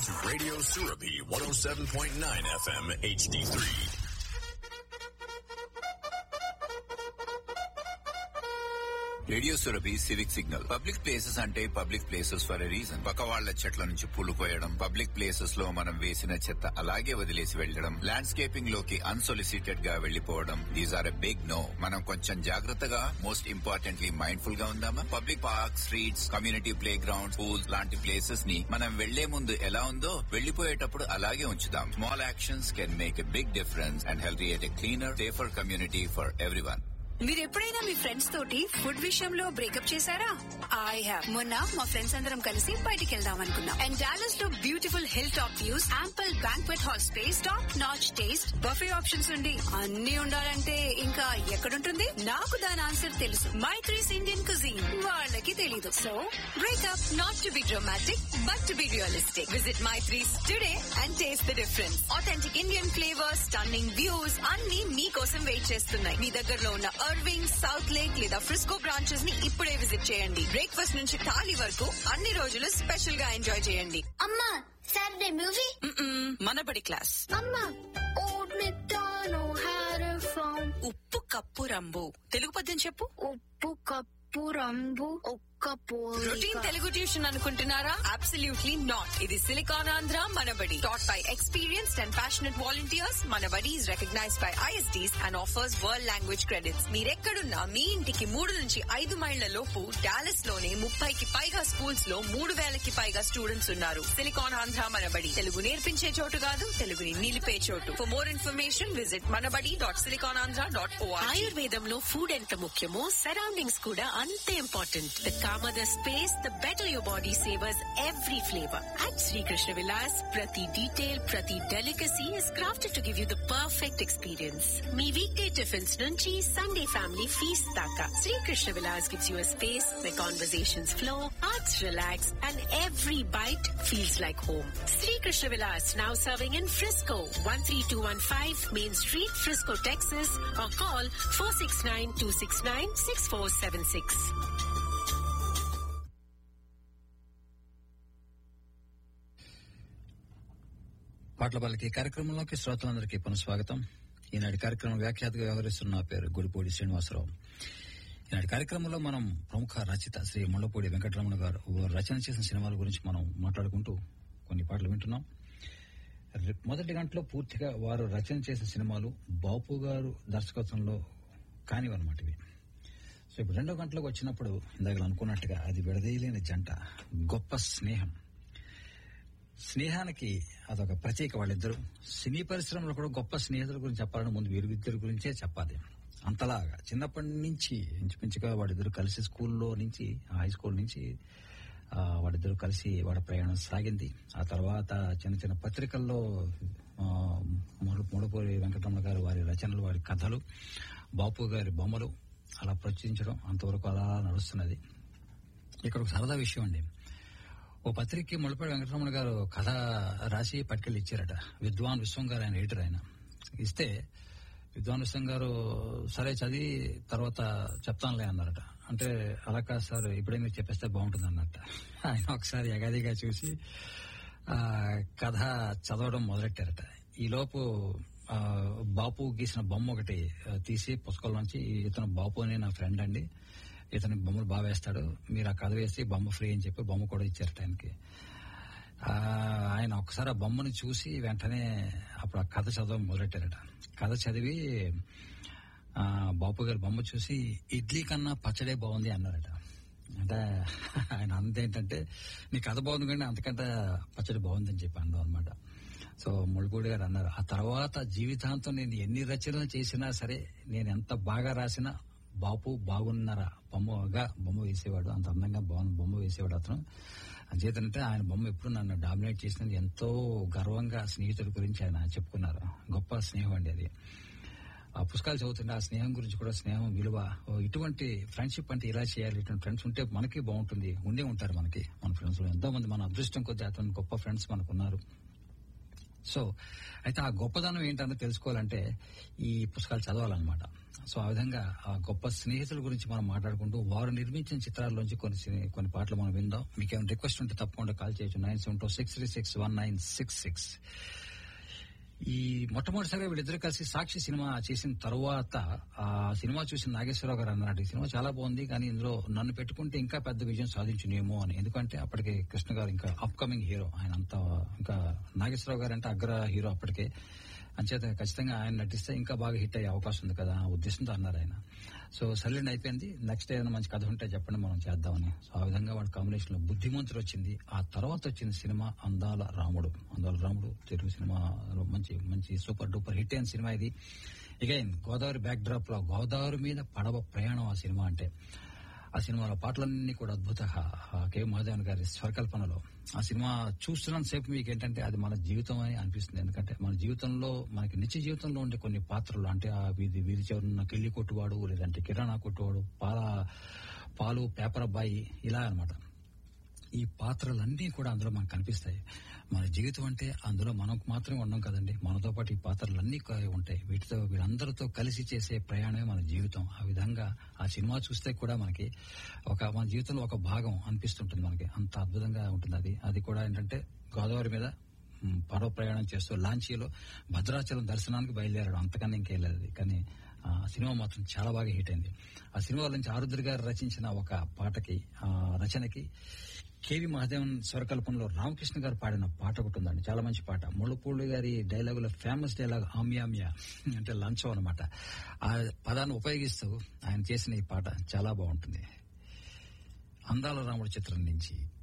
to Radio Surabi 107.9 FM HD3. Radio Surabhi civic signal public places అంటే public places for a reason పక్క వాళ్ల చెట్ల నుంచి పూలు కోయడం పబ్లిక్ ప్లేసెస్ లో మనం వేసిన చెత్త అలాగే వదిలేసి వెళ్లడం ల్యాండ్స్కేపింగ్ లోకి అన్సొలిసిటెడ్ గా వెళ్లిపోవడం these are a big no మనం కొంచెం జాగ్రత్తగా మోస్ట్ ఇంపార్టెంట్లీ మైండ్ఫుల్ గా ఉందామా public park streets community play ground schools లాంటి ప్లేసెస్ ని మనం వెళ్లే ముందు ఎలా ఉందో వెళ్లిపోయేటప్పుడు అలాగే ఉంచుదాం small actions can make a big difference and help create a cleaner safer community for everyone మీరు ఎప్పుడైనా మీ ఫ్రెండ్స్ తోటి ఫుడ్ విషయంలో బ్రేకప్ చేశారా ఐ హావ్ మొన్న మా ఫ్రెండ్స్ అందరం కలిసి బయటికి వెళ్దాం అనుకున్నాం అండ్ డాలస్ లో beautiful hill top views ample banquet hall space top notch taste buffet options ఉండి అన్ని ఉండాలంటే ఇంకా ఎక్కడుంటుంది నాకు దాని ఆన్సర్ తెలుసు మై త్రీస్ ఇండియన్ కుజీన్ వాళ్ళకి తెలీదు so breakup not to be dramatic but to be realistic visit my threes today and taste the difference authentic Indian flavours stunning views అన్ని మీకోసం వెయిట్ చేస్తున్నాయి మీ దగ్గరలో ఉన్న అర్వింగ్ సౌత్ లేక్ లేదా Frisco branches ని ఇప్పుడే విజిట్ చేయండి బ్రేక్ఫాస్ట్ నుంచి థాలీ వరకు అన్ని రోజులు స్పెషల్ గా ఎంజాయ్ చేయండి అమ్మా సాటర్డే మూవీ మ్మ్, మనబడి క్లాస్ అమ్మా old MacDonald had a farm ఉప్పు కప్పు రంబు తెలుగు పద్యం చెప్పు ఉప్పు కప్పు రంబు ఒక్క రొటీన్ పోలిక తెలుగు ట్యూషన్ అనుకుంటున్నారా అబ్సల్యూట్లీ నాట్ ఇది Silicon Andhra Manabadi taught by experienced and passionate volunteers Manabadi is recognised by ISDs and offers world language credits మీరెక్కడున్నా మీ ఇంటికి మూడు నుంచి ఐదు మైళ్ల లోపు డాలస్ లోనే ముప్పైకి పైగా స్కూల్స్ లో మూడు వేలకి పైగా స్టూడెంట్స్ ఉన్నారు సిలికాన్ ఆంధ్ర మనబడి తెలుగు నేర్పించే చోటు కాదు తెలుగుని నిలిపే చోటు for more information visit Manabadi dot Silicon Andhra dot ఆయుర్వేదంలో ఫుడ్ ఎంత ముఖ్యమో సరౌండింగ్స్ కూడా అంతే important the calmer the space the better your body savours every flavour at Srikrishna Vilas ప్రతి డీటెయిల్ ప్రతి delicacy is crafted to give you the perfect experience మీ weekday tiffins నుంచి Sunday family feast దాకా Srikrishna Vilas gives you space the conversations flow arts relax and every bite feels like home. Sri Krishna Vilas now serving in Frisco, 13215 Main Street, Frisco, Texas or call 469-269-6476. పాటల బాలకి కార్యక్రమంలోకి శ్రోతలందరికీ పునఃస్వాగతం ఈనాటి కార్యక్రమం వ్యాఖ్యాతగా వ్యవహరిస్తున్న నా పేరు గుడిపూడి శ్రీనివాసరావు ఈనాటి కార్యక్రమంలో మనం ప్రముఖ రచయిత శ్రీ ముళ్లపూడి వెంకటరమణ గారు రచన చేసిన సినిమాల గురించి మనం మాట్లాడుకుంటూ కొన్ని పాటలు వింటున్నాం రె- మొదటి గంటలో పూర్తిగా వారు రచన చేసిన సినిమాలు బాపు గారు దర్శకత్వంలో కానివన్నమాట ఇవి సో ఇప్పుడు రెండో గంటలకు వచ్చినప్పుడు ఇందాక అనుకున్నట్టుగా అది విడదీయలేని జంట గొప్ప స్నేహం స్నేహానికి అదొక ప్రత్యేక వాళ్ళిద్దరు సినీ పరిశ్రమలో కూడా గొప్ప స్నేహితుల గురించి చెప్పాలని ముందు వీరిద్దరి గురించే చెప్పాలి అంతలాగా చిన్నప్పటి నుంచి ఇంచుమించుగా వాళ్ళిద్దరు కలిసి స్కూల్లో నుంచి హై స్కూల్ నుంచి ఆ, వాళ్ళిద్దరు కలిసి వాళ్ళ ప్రయాణం సాగింది ఆ తర్వాత చిన్న చిన్న పత్రికల్లో ఆ, ముడ- ముడపూరి వెంకటరమణ గారు వారి రచనలు వారి కథలు బాపు గారి బొమ్మలు అలా ప్రచురించడం అంతవరకు అలా నడుస్తున్నది ఇక్కడ ఒక సరదా విషయం అండి ఓ పత్రికకి ముళ్ళపల్లి వెంకటరమణ గారు కథ రాసి పట్టుకెళ్ళి ఇచ్చారట విద్వాన్ విశ్వం గారు ఆయన ఎడిటర్ ఆయన ఇస్తే విద్వాన్ విశ్వం గారు సరే చదివి తర్వాత చెప్తానులే అన్నారట అంటే అలా కాదు సార్ ఇప్పుడే మీరు చెప్పేస్తే బాగుంటుంది అన్నట్ట ఆయన ఒకసారి ఎగాదిగా చూసి ఆ కథ చదవడం మొదలెట్టారట ఈలోపు ఆ, బాపు గీసిన బొమ్మ ఒకటి ఆ, తీసి పుస్తకంలో నుంచి ఇతను బాపు అనే నా ఫ్రెండ్ అండి ఇతని బొమ్మలు బాగా వేస్తాడు మీరు ఆ కథ వేసి బొమ్మ ఫ్రీ అని చెప్పి బొమ్మ కూడా ఇచ్చారట ఆయనకి ఆ, ఆయన ఒకసారి ఆ బొమ్మను చూసి వెంటనే అప్పుడు ఆ కథ చదవడం మొదలెట్టారట కథ చదివి ఆ, బాపు గారి బొమ్మ చూసి ఇడ్లీ కన్నా పచ్చడే బాగుంది అన్నారట అంటే ఆయన అందేంటంటే నీ కథ బాగుంది కానీ అంతకంటే పచ్చడి బాగుందని చెప్పి అన్నాం అనమాట సో ముళ్ళపూడి గారు అన్నారు ఆ తర్వాత జీవితాంతం నేను ఎన్ని రచనలు చేసినా సరే నేను ఎంత బాగా రాసినా బాపు బాగున్నారా బొమ్మగా బొమ్మ వేసేవాడు అంత అందంగా బాగుంది బొమ్మ వేసేవాడు అతను అంచేతంటే ఆయన బొమ్మ ఎప్పుడు నన్ను డామినేట్ చేసినది ఎంతో గర్వంగా స్నేహితుల గురించి ఆయన చెప్పుకున్నారు గొప్ప స్నేహం అండి అది ఆ పుస్తకాలు చదువుతుంటే ఆ స్నేహం గురించి కూడా స్నేహం విలువ ఓ ఇటువంటి ఫ్రెండ్షిప్ అంటే ఇలా చేయాలి ఇటువంటి ఫ్రెండ్స్ ఉంటే మనకి బాగుంటుంది ఉండే ఉంటారు మనకి మన ఫ్రెండ్స్ లో ఎంతో మంది మన అదృష్టం కొద్ది అతను గొప్ప ఫ్రెండ్స్ మనకు ఉన్నారు సో అయితే ఆ గొప్పదనం ఏంటని తెలుసుకోవాలంటే ఈ పుస్తకాలు చదవాలన్నమాట సో ఆ విధంగా ఆ గొప్ప స్నేహితుల గురించి మనం మాట్లాడుకుంటూ వారు నిర్మించిన చిత్రాల్లోంచి కొన్ని సి- కొన్ని పాటలు మనం విందాం మీకు ఏమైనా రిక్వెస్ట్ ఉంటే తప్పకుండా కాల్ చేయొచ్చు nine seven two six three six one nine six six ఈ మొట్టమొదటిసారిగా వీళ్ళిద్దరు కలిసి సాక్షి సినిమా చేసిన తర్వాత ఆ సినిమా చూసిన నాగేశ్వరరావు గారు అన్నాడు ఈ సినిమా చాలా బాగుంది కానీ ఇందులో నన్ను పెట్టుకుంటే ఇంకా పెద్ద విజయం సాధించునేమో అని ఎందుకంటే అప్పటికే కృష్ణ గారు ఇంకా అప్కమింగ్ హీరో ఆయన అంత ఇంకా నాగేశ్వరరావు గారు అంటే అగ్ర హీరో అప్పటికే అంచేత ఖచ్చితంగా ఆయన నటిస్తే ఇంకా బాగా హిట్ అయ్యే అవకాశం ఉంది కదా ఆ ఉద్దేశంతో అన్నారు ఆయన సో సైలెంట్ అయిపోయింది నెక్స్ట్ ఏదైనా మంచి కథ ఉంటే చెప్పండి మనం చేద్దామని సో ఆ విధంగా వాడి కాంబినేషన్ లో బుద్ధిమంతుడు వచ్చింది ఆ తర్వాత వచ్చిన సినిమా అందాల రాముడు అందాల రాముడు తెలుగు సినిమాలో మంచి మంచి సూపర్ డూపర్ హిట్ అయిన సినిమా ఇది ఇగైన్ గోదావరి బ్యాక్ డ్రాప్ లో గోదావరి మీద పడవ ప్రయాణం ఆ సినిమా అంటే ఆ సినిమాలో పాటలన్నీ కూడా అద్భుత కె మహాదేవన్ గారి స్వరకల్పనలో ఆ సినిమా చూస్తున్నంత సేపు మీకు ఏంటంటే అది మన జీవితం అని అనిపిస్తుంది ఎందుకంటే మన జీవితంలో మనకి నిత్య జీవితంలో ఉండే కొన్ని పాత్రలు అంటే ఆ వీధి వీధి చివరన కిళ్ళి కొట్టువాడు లేదంటే కిరాణా కొట్టువాడు పాల పాలు పేపర్ అబ్బాయి ఇలా అన్నమాట ఈ పాత్రలన్నీ కూడా అందులో మనకు కనిపిస్తాయి మన జీవితం అంటే అందులో మనం మాత్రమే ఉన్నాం కదండి మనతో పాటు ఈ పాత్రలన్నీ క- ఉంటాయి వీటితో వీళ్ళందరితో కలిసి చేసే ప్రయాణమే మన జీవితం ఆ విధంగా ఆ సినిమా చూస్తే కూడా మనకి ఒక మన జీవితంలో ఒక భాగం అనిపిస్తుంటుంది మనకి అంత అద్భుతంగా ఉంటుంది అది అది కూడా ఏంటంటే గోదావరి మీద మ్, పడవ ప్రయాణం చేస్తూ లాంచీలో భద్రాచలం దర్శనానికి బయలుదేరాడు అంతకన్నా ఇంకేం లేదు అది. కానీ ఆ సినిమా మాత్రం చాలా బాగా హిట్ అయింది ఆ సినిమా నుంచి ఆరుద్ర గారు రచించిన ఒక పాటకి ఆ రచనకి కేవి మహాదేవన్ స్వరకల్పనలో రామకృష్ణ గారు పాడిన పాట ఒకటి ఉందండి చాలా మంచి పాట ముళ్ళపూడి గారి డైలాగులో ఫేమస్ డైలాగ్ ఆమ్యామ్య అంటే లంచం అనమాట ఆ పదాన్ని ఉపయోగిస్తూ ఆయన చేసిన ఈ పాట చాలా బాగుంటుంది అందాల రాముడు చిత్రం నుంచి